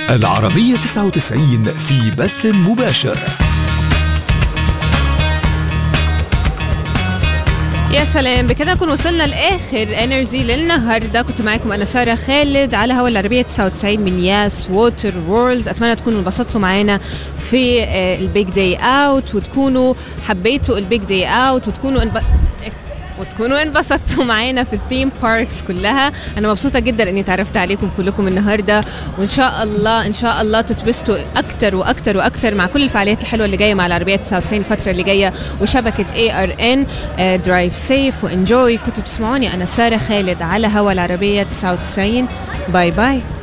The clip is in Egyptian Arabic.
العربية 99 في بث مباشر يا سلام بكده نكون وصلنا لاخر انرجي للنهارده كنت معاكم انا ساره خالد على هوا العربيه 99 من ياس ووتر وورلد اتمنى تكونوا انبسطتوا معانا في البيج داي اوت وتكونوا حبيتوا البيج داي اوت وتكونوا انب... وتكونوا انبسطتوا معانا في الثيم باركس كلها انا مبسوطه جدا اني تعرفت عليكم كلكم النهارده وان شاء الله ان شاء الله تتبسطوا اكتر واكتر واكتر مع كل الفعاليات الحلوه اللي جايه مع العربيه 99 الفتره اللي جايه وشبكه اي ار ان درايف سيف وانجوي كنتوا بتسمعوني انا ساره خالد على هوا العربيه 99 باي باي